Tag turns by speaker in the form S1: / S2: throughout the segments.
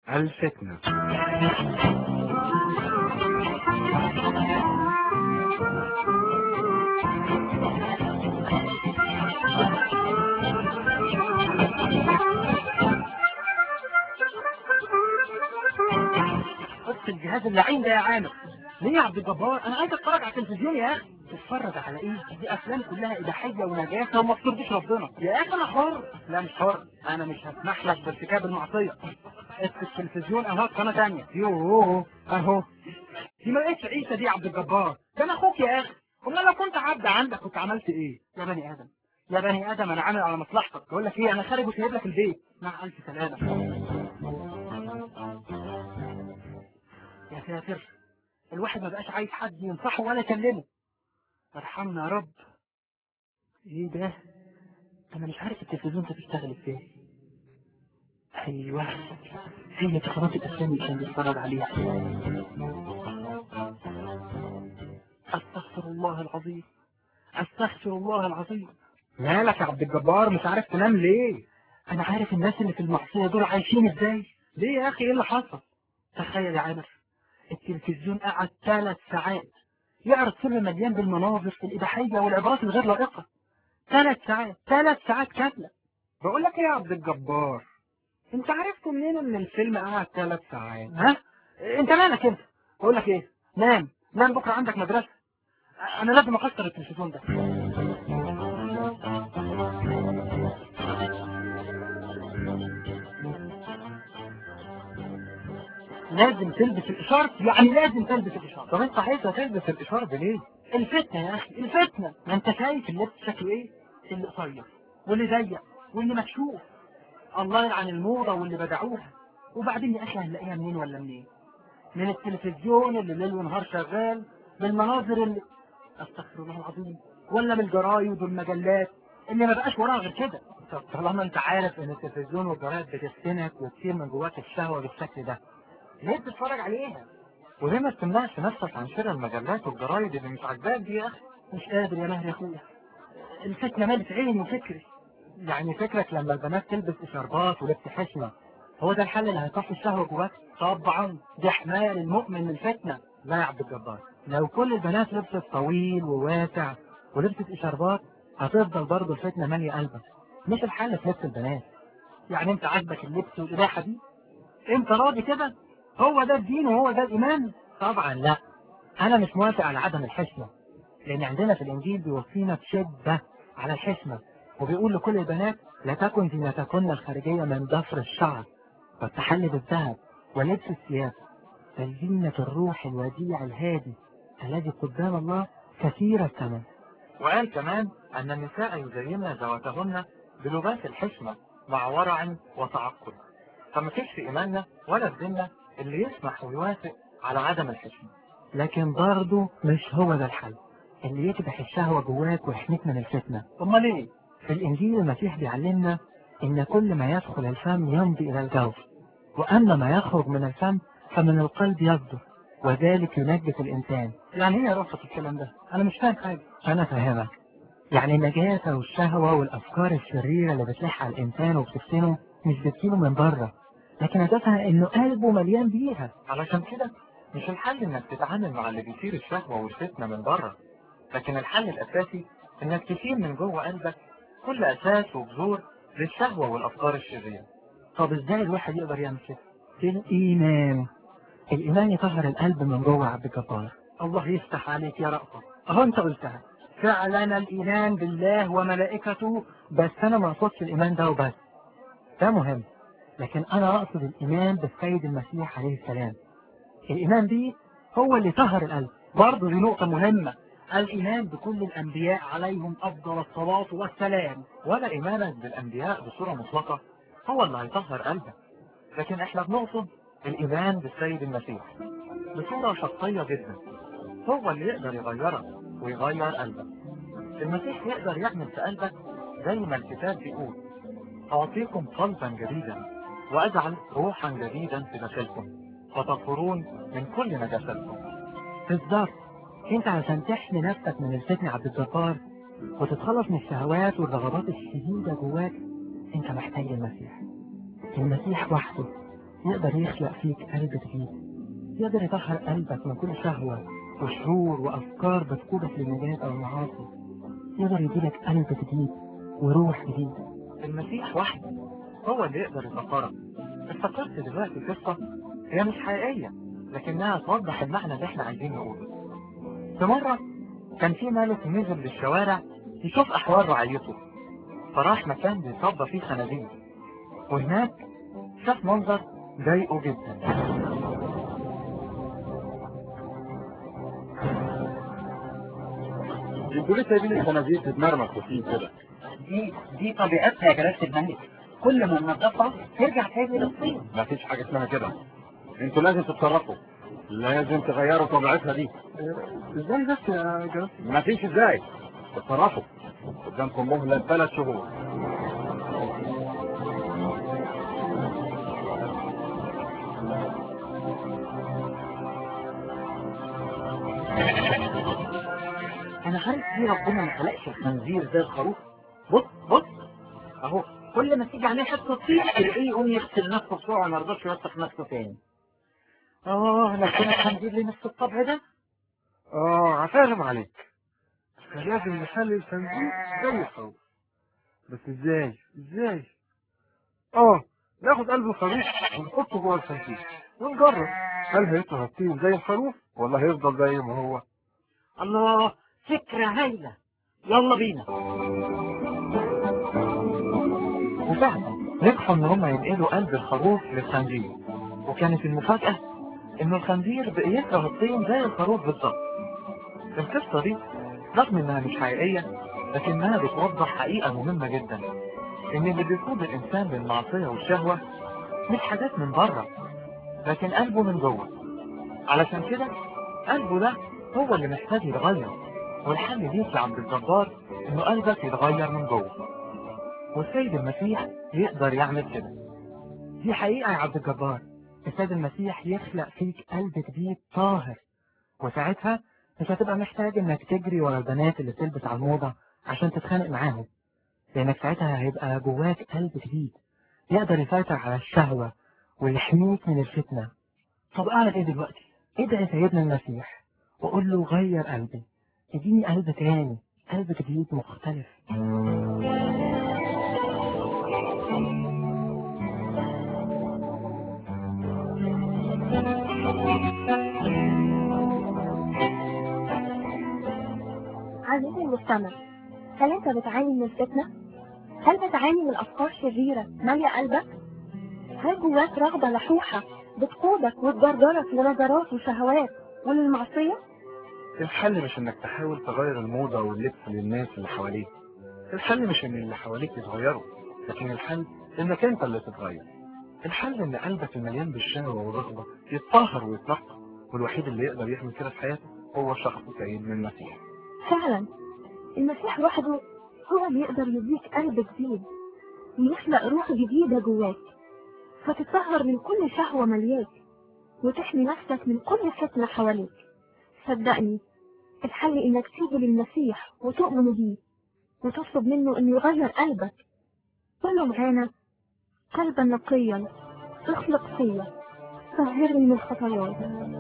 S1: الفتنة
S2: بص الجهاز اللعين ده يا عامر ليه يا عبد الجبار انا عايز اتفرج على التلفزيون يا اخي تتفرج على ايه دي افلام كلها اباحيه ونجاسه وما بترضيش ربنا يا اخي انا حر لا مش حر انا مش هسمح لك بارتكاب المعصيه اسم التلفزيون اهو قناه ثانيه يوه اهو دي ما لقيتش عيسى دي يا عبد الجبار ده انا اخوك يا اخي امال لو كنت عبد عندك كنت عملت ايه يا بني ادم يا بني ادم انا عامل على مصلحتك بقول لك ايه انا خارج وسايب لك البيت مع الف سلامه يا ساتر الواحد ما بقاش عايز حد ينصحه ولا يكلمه ارحمنا يا رب ايه ده انا مش عارف التلفزيون ده بيشتغل ازاي ايوه هي دي قناه الاسلام اللي كان بيتفرج عليها استغفر الله العظيم استغفر الله العظيم مالك يا عبد الجبار مش عارف تنام ليه انا عارف الناس اللي في المعصيه دول عايشين ازاي ليه يا اخي ايه اللي حصل تخيل يا عامر التلفزيون قعد ثلاث ساعات يعرض فيلم مليان بالمناظر الإباحية والعبارات الغير لائقة ثلاث ساعات ثلاث ساعات كاملة بقول لك ايه يا عبد الجبار انت عرفت منين ان الفيلم قعد ثلاث ساعات ها انت مالك انت بقول لك ايه نام نام بكره عندك مدرسة انا لازم اكسر التلفزيون ده لازم تلبس الاشارة يعني لازم تلبس الاشارة طب انت عايز تلبس الاشارة دي ليه الفتنة يا اخي الفتنة ما انت شايف اللبس شكله ايه اللي قصير واللي ضيق واللي مكشوف الله يلعن الموضة واللي بدعوها وبعدين يا اخي هنلاقيها منين ولا منين من التلفزيون اللي ليل ونهار شغال بالمناظر اللي استغفر الله العظيم ولا من الجرايد والمجلات اللي ما بقاش وراها غير كده طب طالما انت عارف ان التلفزيون والجرايد بتفتنك وتصير من جواك الشهوة بالشكل ده ليه بتتفرج عليها؟ وليه ما تمنعش نفسك عن شراء المجلات والجرايد اللي مش عاجباك دي يا اخي؟ مش قادر يا مهر يا اخويا الفتنة مالت عيني وفكري يعني فكرك لما البنات تلبس اشاربات ولبس حشمة هو ده الحل اللي هيطفي الشهوة جواك؟ طبعا دي حماية للمؤمن من الفتنة لا يا عبد الجبار لو كل البنات لبست طويل وواسع ولبست اشاربات هتفضل برضه الفتنة مالية قلبك مش الحل في لبس البنات يعني انت عاجبك اللبس والإباحة دي؟ انت راضي كده؟ هو ده الدين وهو ده الإيمان؟ طبعا لا أنا مش موافق على عدم الحشمة لأن عندنا في الإنجيل بيوصينا بشدة على الحشمة وبيقول لكل البنات لا تكن زينتكن الخارجية من ضفر الشعر والتحلي بالذهب ولبس الثياب بل زينة الروح الوديع الهادي الذي قدام الله كثير الثمن وقال كمان أن النساء يزين ذواتهن بلباس الحشمة مع ورع وتعقل فما فيش في إيماننا ولا في ديننا اللي يسمح ويوافق على عدم الحشمة لكن برضه مش هو ده الحل اللي يكبح الشهوة جواك ويحميك من الفتنة امال ايه في الانجيل المسيح بيعلمنا ان كل ما يدخل الفم يمضي الى الجوف واما ما يخرج من الفم فمن القلب يصدر وذلك ينجس الانسان يعني ايه يا رفض الكلام ده انا مش فاهم حاجة انا فاهمك يعني النجاسة والشهوة والافكار الشريرة اللي بتلح على الانسان وبتفتنه مش بتجيله من بره لكن هدفها انه قلبه مليان بيها علشان كده مش الحل انك تتعامل مع اللي بيثير الشهوة والفتنة من بره لكن الحل الاساسي انك تشيل من جوه قلبك كل اساس وبذور للشهوة والافكار الشريرة طب ازاي الواحد يقدر يعمل كده بالايمان الايمان يطهر القلب من جوه عبد الجبار الله يفتح عليك يا رأفة اهو انت قلتها فعلا الايمان بالله وملائكته بس انا ما اقصدش الايمان ده وبس ده مهم لكن أنا أقصد الإيمان بالسيد المسيح عليه السلام الإيمان بيه هو اللي طهر القلب برضه دي نقطة مهمة الإيمان بكل الأنبياء عليهم أفضل الصلاة والسلام ولا إيمانك بالأنبياء بصورة مطلقة هو اللي هيطهر قلبك لكن إحنا بنقصد الإيمان بالسيد المسيح بصورة شخصية جدا هو اللي يقدر يغيرك ويغير قلبك المسيح يقدر يعمل في قلبك زي ما الكتاب بيقول أعطيكم قلبا جديدا وأجعل روحا جديدا في داخلكم فتطهرون من كل نجاستكم بالظبط انت عشان تحمي نفسك من الفتن عبد الجبار وتتخلص من الشهوات والرغبات الشديدة جواك انت محتاج المسيح المسيح وحده يقدر يخلق فيك قلب جديد يقدر يطهر قلبك من كل شهوة وشعور وأفكار بتقودك للنجاة أو المعاصي يقدر يديلك قلب جديد وروح جديد المسيح وحده هو اللي يقدر يطهرك افتكرت دلوقتي قصة هي مش حقيقية لكنها توضح المعنى اللي احنا عايزين نقوله في مرة كان في ملك نزل للشوارع يشوف أحوال رعيته فراح مكان بيصب فيه خنازير وهناك شاف منظر ضايقه جدا
S1: انتوا ليه سايبين الخنازير تتمرمط وفيه كده؟
S3: دي دي طبيعتها يا جلالة الملك كل ما ننضفها ترجع تاني للطين
S1: ما فيش حاجة اسمها كده انتوا لازم تتصرفوا لازم تغيروا طبيعتها دي
S2: ازاي بس يا جلال
S1: ما فيش ازاي تتصرفوا قدامكم مهلة ثلاث شهور
S3: انا عارف ليه ربنا ما خلقش الخنزير زي الخروف بص بص اهو كل ما تيجي عليه حته طين تلاقيه يقوم يغسل نفسه بسرعه ما يرضاش يوسخ نفسه تاني اه لكن الخنزير ليه نفس الطبع ده
S1: اه عفالم عليك لازم نخلي الخنزير زي الخروف بس ازاي ازاي اه ناخد قلب الخروف ونحطه جوه الخنزير ونجرب هل هيطلع الطين زي الخروف ولا هيفضل زي ما هو
S3: الله فكرة هايلة يلا بينا
S2: وفعلا نجحوا ان هم ينقلوا قلب الخروف للخنزير وكانت المفاجأة ان الخنزير بقى يكره الطين زي الخروف بالظبط القصة دي رغم انها مش حقيقية لكنها بتوضح حقيقة مهمة جدا ان اللي بيقود الانسان للمعصية والشهوة مش حاجات من بره لكن قلبه من جوه علشان كده قلبه ده هو اللي محتاج يتغير والحل ليك يا عبد الجبار انه قلبك يتغير من جوه والسيد المسيح يقدر يعمل كده دي حقيقة يا عبد الجبار السيد المسيح يخلق فيك قلب جديد طاهر وساعتها مش هتبقى محتاج انك تجري ورا البنات اللي بتلبس على الموضة عشان تتخانق معاهم لانك ساعتها هيبقى جواك قلب جديد يقدر يسيطر على الشهوة ويحميك من الفتنة طب اعمل ايه دلوقتي ادعي سيدنا المسيح وقول له غير قلبي اديني قلب تاني قلب جديد مختلف
S4: عزيزي المستمع هل انت بتعاني من الفتنة؟ هل بتعاني من أفكار شريرة مالية قلبك؟ هل جواك رغبة لحوحة بتقودك وتجرجرك لنظرات وشهوات وللمعصية؟
S1: الحل مش انك تحاول تغير الموضة واللبس للناس اللي حواليك الحل مش ان اللي حواليك يتغيروا لكن الحل انك انت اللي تتغير الحل ان قلبك المليان بالشهوة والرغبة يتطهر ويتنقى والوحيد اللي يقدر يعمل كده في حياته هو شخص سيد من المسيح
S4: فعلا المسيح وحده هو اللي يقدر يديك قلب جديد ويخلق روح جديدة جواك فتتطهر من كل شهوة ملياك وتحمي نفسك من كل فتنة حواليك صدقني الحل انك تيجي للمسيح وتؤمن بيه وتطلب منه انه يغير قلبك قل له معانا قلبا نقيا اخلق فيا طهرني من خطاياي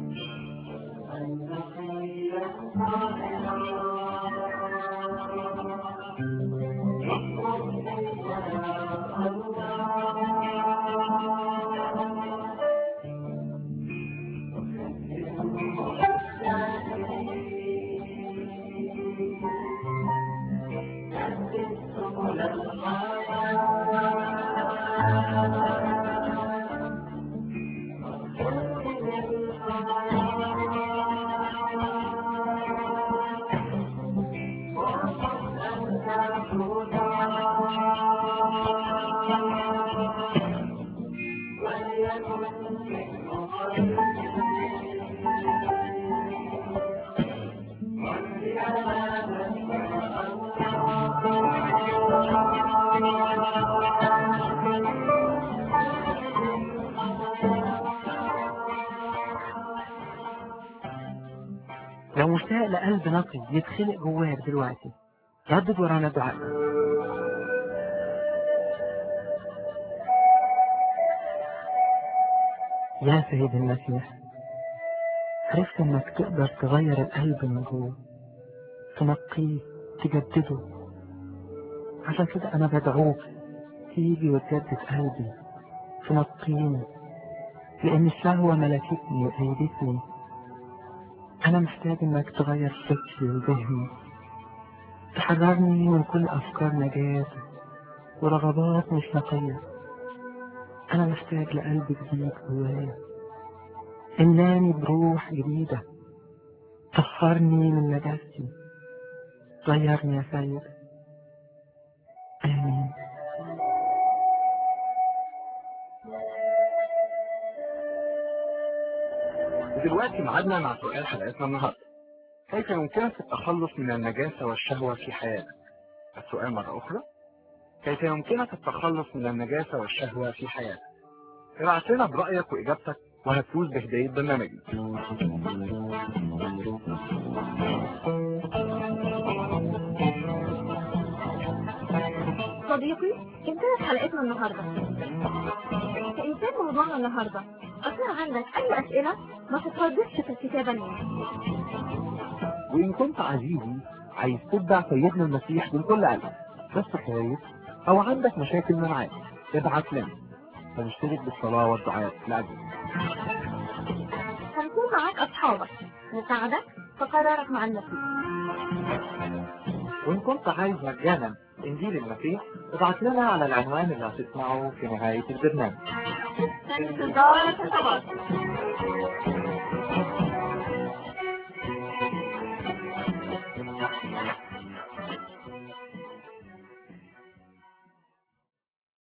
S2: لو مشتاق لقلب نقي يتخلق جواك دلوقتي ردد ورانا دعاء يا سيد المسيح عرفت انك تقدر تغير القلب من جوه تنقيه تجدده عشان كده انا بدعوك تيجي وتجدد قلبي تنقيني لان الشهوة ملكتني وأيدتني انا محتاج انك تغير فكري وذهني تحررني من كل افكار نجاسة ورغبات مش نقية انا محتاج لقلب جديد جوايا املاني بروح جديدة طهرني من نجاستي غيرني يا سيد آمين
S1: ودلوقتي معادنا مع سؤال حلقتنا النهارده كيف يمكنك التخلص من النجاسة والشهوة في حياتك؟ السؤال مرة أخرى كيف يمكنك التخلص من النجاسة والشهوة في حياتك؟ ابعت لنا برأيك وإجابتك وهتفوز بهدية برنامجنا
S4: صديقي انتهت حلقتنا النهاردة فإن كان موضوعنا النهاردة أثار عندك أي أسئلة ما تترددش في الكتابة لنا
S1: وإن كنت عزيزي عايز تتبع سيدنا المسيح من كل قلبك بس خايف أو عندك مشاكل معاه ابعت لنا فنشترك بالصلاة والدعاء لأجلك
S4: هنكون معاك أصحابك نساعدك في قرارك مع المسيح
S1: وإن كنت عايز مجانا إنجيل المسيح ابعت لنا على العنوان اللي هتسمعه في نهاية البرنامج
S4: في انتظارك يا صباح